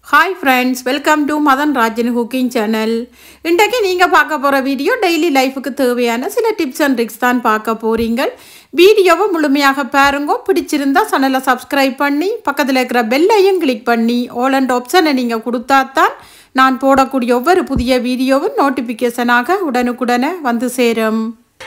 hi friends welcome to Madan Rajan cooking channel இன்றைக்கு நீங்கள் பார்க்க போகிற வீடியோ டெய்லி லைஃபுக்கு தேவையான சில டிப்ஸ் அண்ட் ட்ரிக்ஸ் தான் பார்க்க போகிறீங்க வீடியோவை முழுமையாக பாருங்க பிடிச்சிருந்தா சேனலை சப்ஸ்கிரைப் பண்ணி பக்கத்தில் இருக்கிற பெல்லையும் கிளிக் பண்ணி ஆல் அண்ட் ஆப்ஷனை நீங்கள் கொடுத்தா தான் நான் போடக்கூடிய ஒவ்வொரு புதிய வீடியோவும் நோட்டிஃபிகேஷனாக உடனுக்குடனே வந்து சேரும்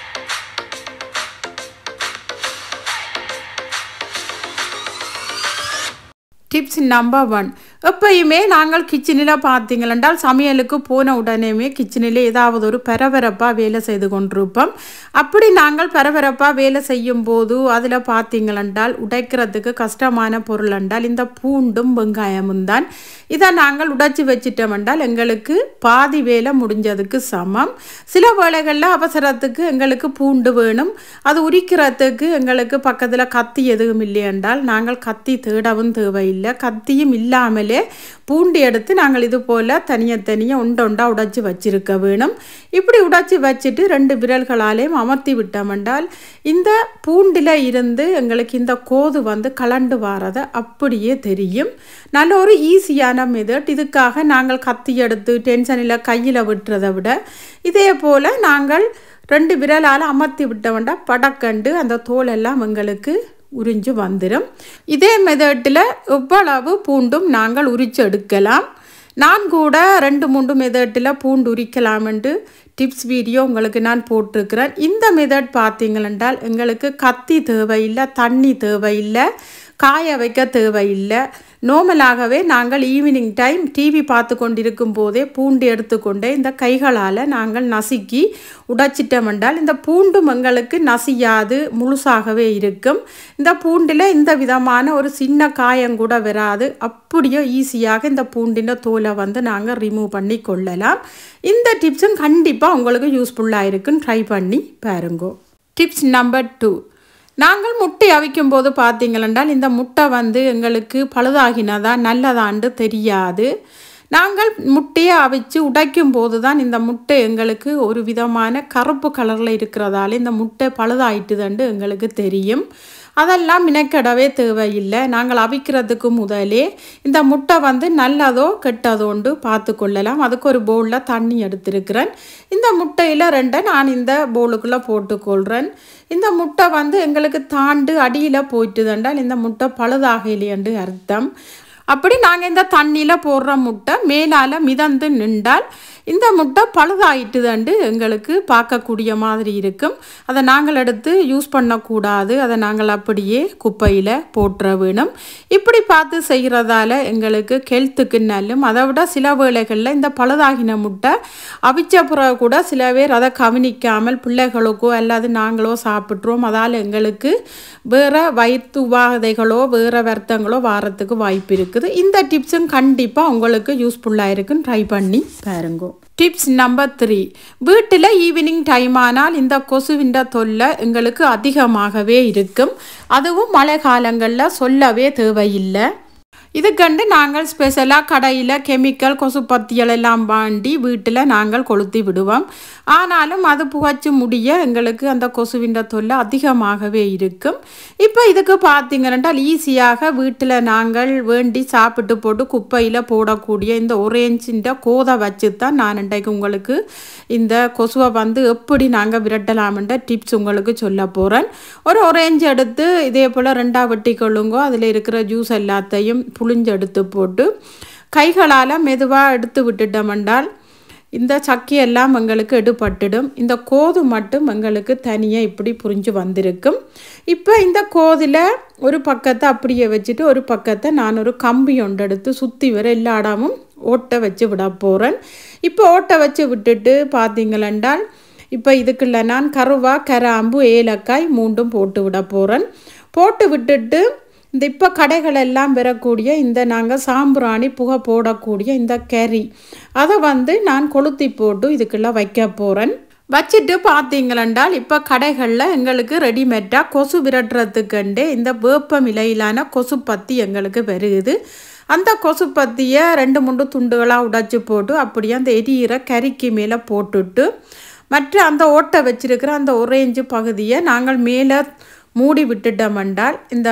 டிப்ஸ் நம்பர் ஒன் எப்பயுமே நாங்கள் கிச்சனில் பார்த்தீங்களென்றால் சமையலுக்கு போன உடனேமே கிச்சனில் ஏதாவது ஒரு பரபரப்பாக வேலை செய்து கொண்டிருப்போம் அப்படி நாங்கள் பரபரப்பாக வேலை செய்யும் போது அதில் பார்த்தீங்களென்றால் உடைக்கிறதுக்கு கஷ்டமான பொருள் என்றால் இந்த பூண்டும் வெங்காயமும் தான் இதை நாங்கள் உடைச்சி வச்சிட்டோம் என்றால் எங்களுக்கு பாதி வேலை முடிஞ்சதுக்கு சமம் சில வேளைகளில் அவசரத்துக்கு எங்களுக்கு பூண்டு வேணும் அது உரிக்கிறதுக்கு எங்களுக்கு பக்கத்தில் கத்தி எதுவும் இல்லை என்றால் நாங்கள் கத்தி தேடவும் தேவையில்லை கத்தியும் இல்லாமலே பூண்டு எடுத்து நாங்கள் இது போல் தனியாக தனியாக உண்டை உண்டா உடைச்சி வச்சிருக்க வேணும் இப்படி உடைச்சி வச்சுட்டு ரெண்டு விரல்களாலேயும் அமர்த்தி விட்டோம் என்றால் இந்த பூண்டில் இருந்து எங்களுக்கு இந்த கோது வந்து கலண்டு வாரதை அப்படியே தெரியும் நல்ல ஒரு ஈஸியான மெதட் இதுக்காக நாங்கள் கத்தி எடுத்து டென்ஷனில் கையில் விட்டுறதை விட இதே போல் நாங்கள் ரெண்டு விரலால் அமர்த்தி விட்டவண்டா படக்கண்டு அந்த தோலெல்லாம் எங்களுக்கு உறிஞ்சு வந்துடும் இதே மெதட்டில் எவ்வளவு பூண்டும் நாங்கள் உரிச்சு எடுக்கலாம் நான் கூட ரெண்டு மூன்று மெதட்டில் பூண்டு உரிக்கலாம் என்று டிப்ஸ் வீடியோ உங்களுக்கு நான் போட்டிருக்கிறேன் இந்த மெதட் பார்த்தீங்களென்றால் எங்களுக்கு கத்தி தேவையில்லை தண்ணி தேவையில்லை காய வைக்க தேவையில்லை நார்மலாகவே நாங்கள் ஈவினிங் டைம் டிவி பார்த்து கொண்டிருக்கும் போதே பூண்டு எடுத்துக்கொண்டே இந்த கைகளால் நாங்கள் நசுக்கி உடைச்சிட்டோம் என்றால் இந்த பூண்டும் எங்களுக்கு நசியாது முழுசாகவே இருக்கும் இந்த பூண்டில் இந்த விதமான ஒரு சின்ன காயம் கூட வராது அப்படியே ஈஸியாக இந்த பூண்டின தோலை வந்து நாங்கள் ரிமூவ் பண்ணி கொள்ளலாம் இந்த டிப்ஸும் கண்டிப்பாக உங்களுக்கு யூஸ்ஃபுல்லாக இருக்குன்னு ட்ரை பண்ணி பாருங்கோ டிப்ஸ் நம்பர் டூ நாங்கள் முட்டை அவிக்கும் போது பார்த்தீங்களென்றால் இந்த முட்டை வந்து எங்களுக்கு பழுதாகினதா நல்லதாண்டு தெரியாது நாங்கள் முட்டையை அவிச்சு உடைக்கும் போது தான் இந்த முட்டை எங்களுக்கு ஒரு விதமான கருப்பு கலரில் இருக்கிறதால இந்த முட்டை பழுதாயிட்டுதண்டு எங்களுக்கு தெரியும் அதெல்லாம் மினக்கெடவே தேவையில்லை நாங்கள் அவிக்கிறதுக்கு முதலே இந்த முட்டை வந்து நல்லதோ கெட்டதோண்டு பார்த்து கொள்ளலாம் அதுக்கு ஒரு பவுலில் தண்ணி எடுத்திருக்கிறேன் இந்த முட்டையில் ரெண்டை நான் இந்த பவுலுக்குள்ளே போட்டுக்கொள்கிறேன் இந்த முட்டை வந்து எங்களுக்கு தாண்டு அடியில் போயிட்டு தண்டால் இந்த முட்டை பழுதாக இல்லையண்டு அர்த்தம் அப்படி நாங்கள் இந்த தண்ணியில் போடுற முட்டை மேலால் மிதந்து நின்றால் இந்த முட்டை பழுதாயிட்டுதண்டு எங்களுக்கு பார்க்கக்கூடிய மாதிரி இருக்கும் அதை நாங்கள் எடுத்து யூஸ் பண்ணக்கூடாது அதை நாங்கள் அப்படியே குப்பையில் போட்டுற வேணும் இப்படி பார்த்து செய்கிறதால எங்களுக்கு கெல்த்துக்கு நல்லும் அதை விட சில வேளைகளில் இந்த பழுதாகின முட்டை அவிச்ச பிறகு கூட சில பேர் அதை கவனிக்காமல் பிள்ளைகளுக்கோ அல்லது நாங்களோ சாப்பிட்றோம் அதால் எங்களுக்கு வேறு வயிற்று உபாதைகளோ வேறு வருத்தங்களோ வாரத்துக்கு வாய்ப்பு இருக்குது இந்த டிப்ஸும் கண்டிப்பாக உங்களுக்கு யூஸ்ஃபுல்லாக இருக்குன்னு ட்ரை பண்ணி பாருங்க டிப்ஸ் நம்பர் த்ரீ வீட்டில் ஈவினிங் டைம் ஆனால் இந்த கொசுவின் தொல்லை எங்களுக்கு அதிகமாகவே இருக்கும் அதுவும் மழை காலங்களில் சொல்லவே தேவையில்லை இதுக்கண்டு நாங்கள் ஸ்பெஷலாக கடையில் கெமிக்கல் கொசுப்பத்திகள் எல்லாம் வாண்டி வீட்டில் நாங்கள் கொளுத்தி விடுவோம் ஆனாலும் அது புகைச்சு முடிய எங்களுக்கு அந்த கொசுவின் தொல்லை அதிகமாகவே இருக்கும் இப்போ இதுக்கு பார்த்தீங்கன்னா ஈஸியாக வீட்டில் நாங்கள் வேண்டி சாப்பிட்டு போட்டு குப்பையில் போடக்கூடிய இந்த ஒரேஞ்சின் கோதை வச்சு தான் நான் இன்றைக்கு உங்களுக்கு இந்த கொசுவை வந்து எப்படி நாங்கள் விரட்டலாம்ன்ற டிப்ஸ் உங்களுக்கு சொல்ல போகிறேன் ஒரு ஒரேஞ்ச் எடுத்து இதே போல் ரெண்டாக வெட்டி கொள்ளுங்கோ அதில் இருக்கிற ஜூஸ் எல்லாத்தையும் புளிஞ்சு எடுத்து போட்டு கைகளால் மெதுவாக எடுத்து விட்டுட்டோமென்றால் இந்த சக்கியெல்லாம் எங்களுக்கு எடுபட்டுடும் இந்த கோது மட்டும் எங்களுக்கு தனியாக இப்படி புரிஞ்சு வந்திருக்கும் இப்போ இந்த கோதில் ஒரு பக்கத்தை அப்படியே வச்சுட்டு ஒரு பக்கத்தை நான் ஒரு கம்பி ஒன்று எடுத்து சுற்றி வர எல்லா இடமும் ஓட்டை வச்சு விட போகிறேன் இப்போ ஓட்டை வச்சு விட்டுட்டு பார்த்தீங்களென்றால் இப்போ இதுக்குள்ள நான் கருவா கராம்பு ஏலக்காய் மூண்டும் போட்டு விட போகிறேன் போட்டு விட்டுட்டு இந்த இப்போ கடைகள் எல்லாம் பெறக்கூடிய இந்த நாங்கள் சாம்பிராணி புகை போடக்கூடிய இந்த கறி அதை வந்து நான் கொளுத்தி போட்டு இதுக்குள்ளே வைக்க போகிறேன் வச்சுட்டு பார்த்தீங்களென்றால் இப்போ கடைகளில் எங்களுக்கு ரெடிமேட்டாக கொசு விரட்டுறதுக்குண்டே இந்த வேப்பம் இலையிலான கொசு பத்தி எங்களுக்கு வருகுது அந்த கொசு பத்தியை ரெண்டு மூன்று துண்டுகளாக உடைச்சி போட்டு அப்படியே அந்த எரியிற கறிக்கு மேலே போட்டுட்டு மற்ற அந்த ஓட்டை வச்சிருக்கிற அந்த ஒரேஞ்சு பகுதியை நாங்கள் மேலே மூடி விட்டுட்டோம் என்றால் இந்த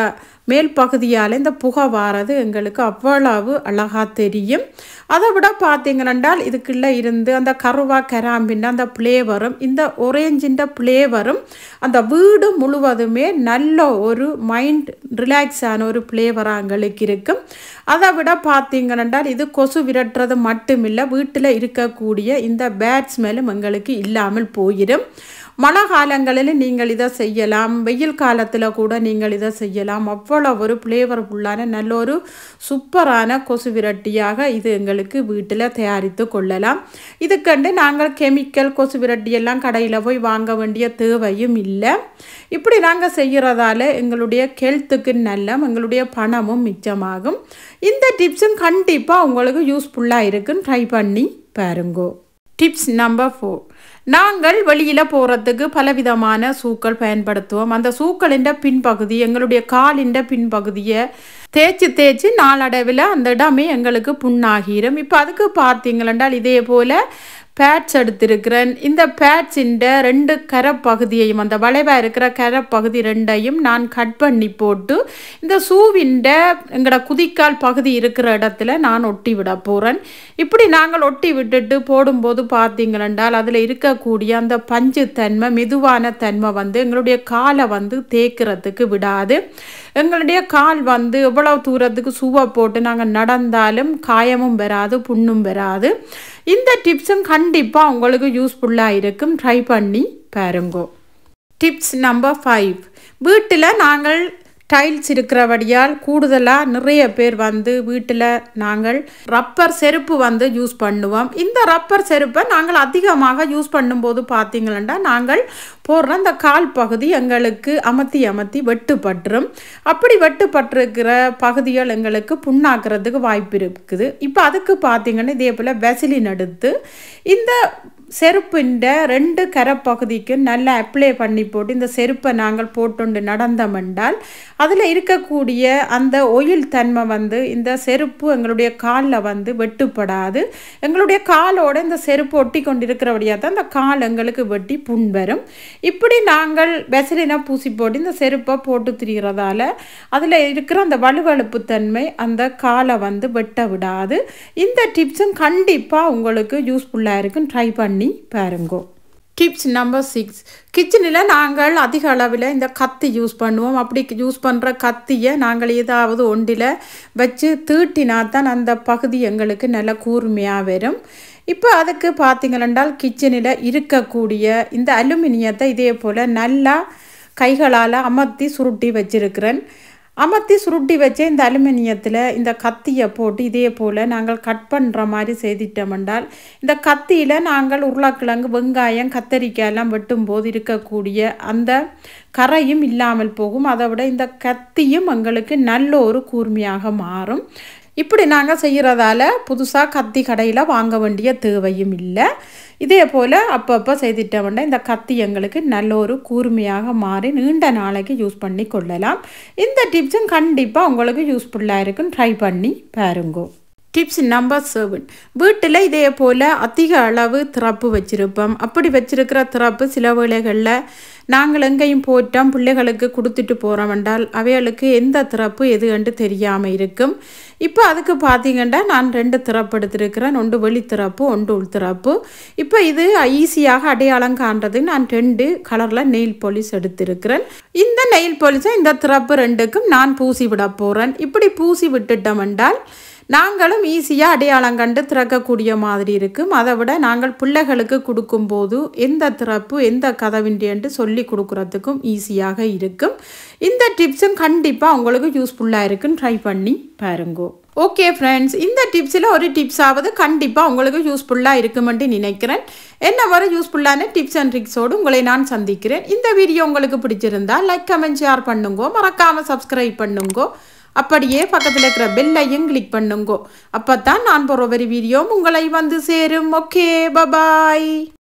மேல் பகுதியால் இந்த புகை வாரது எங்களுக்கு அவ்வளவு அழகாக தெரியும் அதை விட பார்த்தீங்கன்னால் இதுக்குள்ள இருந்து அந்த கருவா கராம்பின் அந்த ஃப்ளேவரும் இந்த ஒரேஞ்சின்ற ஃப்ளேவரும் அந்த வீடு முழுவதுமே நல்ல ஒரு மைண்ட் ரிலாக்ஸ் ஆன ஒரு ஃப்ளேவராக எங்களுக்கு இருக்கும் அதை விட பார்த்தீங்கன்னா இது கொசு விரட்டுறது மட்டுமில்லை வீட்டில் இருக்கக்கூடிய இந்த பேட் ஸ்மெல்லும் எங்களுக்கு இல்லாமல் போயிடும் மழை காலங்களில் நீங்கள் இதை செய்யலாம் வெயில் காலத்தில் கூட நீங்கள் இதை செய்யலாம் அவ்வளோ ஒரு ஃப்ளேவர்ஃபுல்லான நல்ல ஒரு சூப்பரான கொசு விரட்டியாக இது எங்களுக்கு வீட்டில் தயாரித்து கொள்ளலாம் இதுக்கண்டு நாங்கள் கெமிக்கல் கொசு விரட்டி எல்லாம் கடையில் போய் வாங்க வேண்டிய தேவையும் இல்லை இப்படி நாங்கள் செய்கிறதால எங்களுடைய ஹெல்த்துக்கு நல்ல எங்களுடைய பணமும் மிச்சமாகும் இந்த டிப்ஸும் கண்டிப்பாக உங்களுக்கு யூஸ்ஃபுல்லாக இருக்குன்னு ட்ரை பண்ணி பாருங்கோ டிப்ஸ் நம்பர் ஃபோர் நாங்கள் வெளியில் போகிறதுக்கு பலவிதமான சூக்கள் பயன்படுத்துவோம் அந்த சூக்களின் பின்பகுதி எங்களுடைய காலின் பின்பகுதியை தேய்ச்சி தேய்ச்சி நாளடைவில் அந்த இடமே எங்களுக்கு புண்ணாகிரும் இப்போ அதுக்கு பார்த்தீங்களென்றால் இதே போல் பேட்ஸ் எடுத்திருக்கிறேன் இந்த பேட்ஸின் ரெண்டு கரப்பகுதியையும் அந்த வளைவாக இருக்கிற கரப்பகுதி ரெண்டையும் நான் கட் பண்ணி போட்டு இந்த சூவிண்ட எங்களோட குதிக்கால் பகுதி இருக்கிற இடத்துல நான் ஒட்டி விட போகிறேன் இப்படி நாங்கள் ஒட்டி விட்டுட்டு போடும்போது பார்த்தீங்களென்றால் அதில் இருக்கக்கூடிய அந்த பஞ்சு தன்மை மெதுவான தன்மை வந்து எங்களுடைய காலை வந்து தேய்க்கிறதுக்கு விடாது எங்களுடைய கால் வந்து எவ்வளவு தூரத்துக்கு சூவை போட்டு நாங்கள் நடந்தாலும் காயமும் வராது புண்ணும் வராது இந்த டிப்ஸும் கண்டிப்பாக உங்களுக்கு யூஸ்ஃபுல்லாக இருக்கும் ட்ரை பண்ணி பாருங்கோ டிப்ஸ் நம்பர் ஃபைவ் வீட்டில் நாங்கள் டைல்ஸ் இருக்கிறபடியால் கூடுதலாக நிறைய பேர் வந்து வீட்டில் நாங்கள் ரப்பர் செருப்பு வந்து யூஸ் பண்ணுவோம் இந்த ரப்பர் செருப்பை நாங்கள் அதிகமாக யூஸ் பண்ணும்போது பார்த்தீங்கன்னா நாங்கள் போடுற அந்த கால் பகுதி எங்களுக்கு அமர்த்தி அமர்த்தி வெட்டுப்பட்டுரும் அப்படி வெட்டுப்பட்டிருக்கிற பகுதிகள் எங்களுக்கு புண்ணாக்குறதுக்கு வாய்ப்பு இருக்குது இப்போ அதுக்கு பார்த்தீங்கன்னா இதே போல் வெசிலின் எடுத்து இந்த செருப்பின்ற ரெண்டு கரப்பகுதிக்கு நல்லா அப்ளை பண்ணி போட்டு இந்த செருப்பை நாங்கள் போட்டுண்டு நடந்தோமென்றால் அதில் இருக்கக்கூடிய அந்த ஒயில் தன்மை வந்து இந்த செருப்பு எங்களுடைய காலில் வந்து வெட்டுப்படாது எங்களுடைய காலோட இந்த செருப்பு ஒட்டி கொண்டு இருக்கிறபடியாக தான் அந்த கால் எங்களுக்கு வெட்டி புண் வரும் இப்படி நாங்கள் வெசலினா பூசி போட்டு இந்த செருப்பை போட்டு திரிகிறதால அதில் இருக்கிற அந்த வலுவழுப்பு தன்மை அந்த காலை வந்து வெட்ட விடாது இந்த டிப்ஸும் கண்டிப்பாக உங்களுக்கு யூஸ்ஃபுல்லாக இருக்கும் ட்ரை பண்ணி பாருங்கோ டிப்ஸ் நம்பர் சிக்ஸ் கிச்சனில் நாங்கள் அதிக அளவில் இந்த கத்தி யூஸ் பண்ணுவோம் அப்படி யூஸ் பண்ணுற கத்தியை நாங்கள் ஏதாவது ஒன்றில் வச்சு தீட்டினா தான் அந்த பகுதி எங்களுக்கு நல்ல கூர்மையாக வரும் இப்போ அதுக்கு பார்த்தீங்களென்றால் கிச்சனில் இருக்கக்கூடிய இந்த அலுமினியத்தை இதே போல் நல்லா கைகளால் அமர்த்தி சுருட்டி வச்சிருக்கிறேன் அமர்த்தி சுருட்டி வச்ச இந்த அலுமினியத்தில் இந்த கத்தியை போட்டு இதே போல் நாங்கள் கட் பண்ணுற மாதிரி செய்திட்டோம்னால் இந்த கத்தியில் நாங்கள் உருளைக்கிழங்கு வெங்காயம் கத்தரிக்காய் எல்லாம் வெட்டும்போது இருக்கக்கூடிய அந்த கரையும் இல்லாமல் போகும் அதை விட இந்த கத்தியும் எங்களுக்கு நல்ல ஒரு கூர்மையாக மாறும் இப்படி நாங்கள் செய்கிறதால புதுசாக கத்தி கடையில் வாங்க வேண்டிய தேவையும் இல்லை இதே போல் அப்பப்போ செய்துட்டோம்னா இந்த கத்தி எங்களுக்கு நல்ல ஒரு கூர்மையாக மாறி நீண்ட நாளைக்கு யூஸ் பண்ணி கொள்ளலாம் இந்த டிப்ஸும் கண்டிப்பாக உங்களுக்கு யூஸ்ஃபுல்லாக இருக்குன்னு ட்ரை பண்ணி பாருங்கோ டிப்ஸ் நம்பர் செவன் வீட்டில் இதே போல் அதிக அளவு திறப்பு வச்சுருப்போம் அப்படி வச்சிருக்கிற திறப்பு சில வேளைகளில் நாங்கள் எங்கேயும் போட்டோம் பிள்ளைகளுக்கு கொடுத்துட்டு போகிறோம் என்றால் அவைகளுக்கு எந்த திறப்பு எது என்று தெரியாமல் இருக்கும் இப்போ அதுக்கு பார்த்தீங்கன்னா நான் ரெண்டு திறப்பு எடுத்திருக்கிறேன் ஒன்று வெளி திறப்பு ஒன்று உள் திறப்பு இப்போ இது ஈஸியாக அடையாளம் காண்றது நான் ரெண்டு கலரில் நெயில் பாலிஷ் எடுத்திருக்கிறேன் இந்த நெயில் பாலிஷை இந்த திறப்பு ரெண்டுக்கும் நான் பூசி விட போகிறேன் இப்படி பூசி விட்டுட்டோம் என்றால் நாங்களும் ஈஸியாக அடையாளம் கண்டு திறக்கக்கூடிய மாதிரி இருக்கும் அதை விட நாங்கள் பிள்ளைகளுக்கு கொடுக்கும்போது எந்த திறப்பு எந்த கதவின்றேன்ட்டு சொல்லி கொடுக்குறதுக்கும் ஈஸியாக இருக்கும் இந்த டிப்ஸும் கண்டிப்பாக உங்களுக்கு யூஸ்ஃபுல்லாக இருக்குன்னு ட்ரை பண்ணி பாருங்கோ ஓகே ஃப்ரெண்ட்ஸ் இந்த டிப்ஸில் ஒரு டிப்ஸாவது கண்டிப்பாக உங்களுக்கு யூஸ்ஃபுல்லாக இருக்குமென்று நினைக்கிறேன் என்ன வர யூஸ்ஃபுல்லான டிப்ஸ் அண்ட் ட்ரிக்ஸோடு உங்களை நான் சந்திக்கிறேன் இந்த வீடியோ உங்களுக்கு பிடிச்சிருந்தா லைக் கமெண்ட் ஷேர் பண்ணுங்கோ மறக்காமல் சப்ஸ்கிரைப் பண்ணுங்கோ அப்படியே பக்கத்தில் இருக்கிற பெல்லையும் கிளிக் பண்ணுங்கோ அப்போ தான் நான் போகிற ஒரு வீடியோ உங்களை வந்து சேரும் ஓகே பபாய்